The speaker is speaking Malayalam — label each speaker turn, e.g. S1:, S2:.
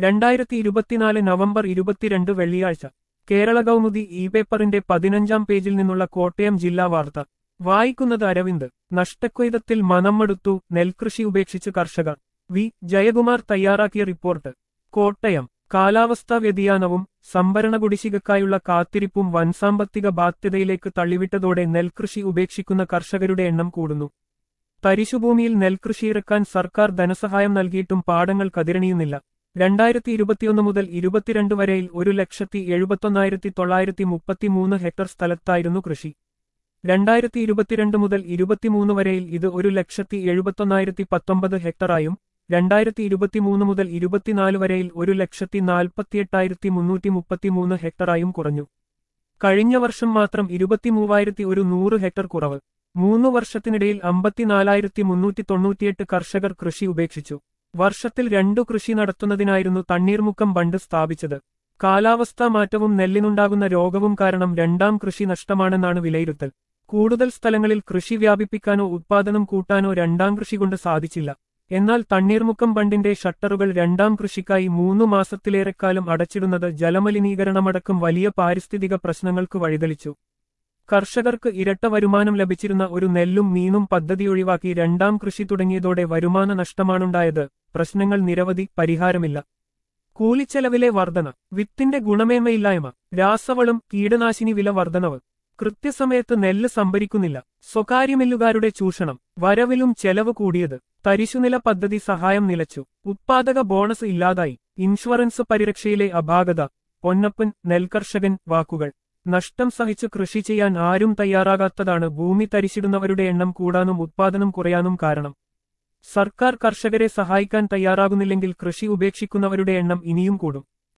S1: രണ്ടായിരത്തി ഇരുപത്തിനാല് നവംബർ ഇരുപത്തിരണ്ട് വെള്ളിയാഴ്ച കേരള കൗമുദി ഇ പേപ്പറിന്റെ പതിനഞ്ചാം പേജിൽ നിന്നുള്ള കോട്ടയം ജില്ലാ വാർത്ത വായിക്കുന്നത് അരവിന്ദ് നഷ്ടക്കൊയ്തത്തിൽ മനംമടുത്തു നെൽകൃഷി ഉപേക്ഷിച്ച് കർഷകർ വി ജയകുമാർ തയ്യാറാക്കിയ റിപ്പോർട്ട് കോട്ടയം കാലാവസ്ഥാ വ്യതിയാനവും സംഭരണ കുടിശ്ശികക്കായുള്ള കാത്തിരിപ്പും വൻസാമ്പത്തിക ബാധ്യതയിലേക്ക് തള്ളിവിട്ടതോടെ നെൽകൃഷി ഉപേക്ഷിക്കുന്ന കർഷകരുടെ എണ്ണം കൂടുന്നു തരിശുഭൂമിയിൽ നെൽകൃഷി ഇറക്കാൻ സർക്കാർ ധനസഹായം നൽകിയിട്ടും പാടങ്ങൾ കതിരണിയുന്നില്ല രണ്ടായിരത്തി ഇരുപത്തിയൊന്ന് മുതൽ ഇരുപത്തിരണ്ട് വരെയിൽ ഒരു ലക്ഷത്തി എഴുപത്തൊന്നായിരത്തി തൊള്ളായിരത്തി മുപ്പത്തിമൂന്ന് ഹെക്ടർ സ്ഥലത്തായിരുന്നു കൃഷി രണ്ടായിരത്തി ഇരുപത്തിരണ്ട് മുതൽ ഇരുപത്തിമൂന്ന് വരെയിൽ ഇത് ഒരു ലക്ഷത്തി എഴുപത്തൊന്നായിരത്തി പത്തൊമ്പത് ഹെക്ടറായും രണ്ടായിരത്തി ഇരുപത്തിമൂന്ന് മുതൽ ഇരുപത്തിനാല് വരെയിൽ ഒരു ലക്ഷത്തി നാൽപ്പത്തിയെട്ടായിരത്തി മുന്നൂറ്റി മുപ്പത്തിമൂന്ന് ഹെക്ടറായും കുറഞ്ഞു കഴിഞ്ഞ വർഷം മാത്രം ഇരുപത്തിമൂവായിരത്തി ഒരു നൂറ് ഹെക്ടർ കുറവ് മൂന്ന് വർഷത്തിനിടയിൽ അമ്പത്തിനാലായിരത്തി മുന്നൂറ്റി തൊണ്ണൂറ്റിയെട്ട് കർഷകർ കൃഷി ഉപേക്ഷിച്ചു വർഷത്തിൽ രണ്ടു കൃഷി നടത്തുന്നതിനായിരുന്നു തണ്ണീർമുക്കം ബണ്ട് സ്ഥാപിച്ചത് കാലാവസ്ഥാ മാറ്റവും നെല്ലിനുണ്ടാകുന്ന രോഗവും കാരണം രണ്ടാം കൃഷി നഷ്ടമാണെന്നാണ് വിലയിരുത്തൽ കൂടുതൽ സ്ഥലങ്ങളിൽ കൃഷി വ്യാപിപ്പിക്കാനോ ഉത്പാദനം കൂട്ടാനോ രണ്ടാം കൃഷി കൊണ്ട് സാധിച്ചില്ല എന്നാൽ തണ്ണീർമുക്കം ബണ്ടിന്റെ ഷട്ടറുകൾ രണ്ടാം കൃഷിക്കായി മൂന്നു മാസത്തിലേറെക്കാലം അടച്ചിടുന്നത് ജലമലിനീകരണമടക്കം വലിയ പാരിസ്ഥിതിക പ്രശ്നങ്ങൾക്ക് വഴിതെളിച്ചു കർഷകർക്ക് ഇരട്ട വരുമാനം ലഭിച്ചിരുന്ന ഒരു നെല്ലും മീനും പദ്ധതി ഒഴിവാക്കി രണ്ടാം കൃഷി തുടങ്ങിയതോടെ വരുമാന നഷ്ടമാണുണ്ടായത് പ്രശ്നങ്ങൾ നിരവധി പരിഹാരമില്ല കൂലിച്ചെലവിലെ വർധന വിത്തിന്റെ ഗുണമേന്മയില്ലായ്മ രാസവളം കീടനാശിനി വില വർധനവ് കൃത്യസമയത്ത് നെല്ല് സംഭരിക്കുന്നില്ല സ്വകാര്യ മില്ലുകാരുടെ ചൂഷണം വരവിലും ചെലവ് കൂടിയത് തരിശുനില പദ്ധതി സഹായം നിലച്ചു ഉത്പാദക ബോണസ് ഇല്ലാതായി ഇൻഷുറൻസ് പരിരക്ഷയിലെ അപാകത പൊന്നപ്പൻ നെൽകർഷകൻ വാക്കുകൾ നഷ്ടം സഹിച്ച് കൃഷി ചെയ്യാൻ ആരും തയ്യാറാകാത്തതാണ് ഭൂമി തരിച്ചിടുന്നവരുടെ എണ്ണം കൂടാനും ഉത്പാദനം കുറയാനും കാരണം സർക്കാർ കർഷകരെ സഹായിക്കാൻ തയ്യാറാകുന്നില്ലെങ്കിൽ കൃഷി ഉപേക്ഷിക്കുന്നവരുടെ എണ്ണം ഇനിയും കൂടും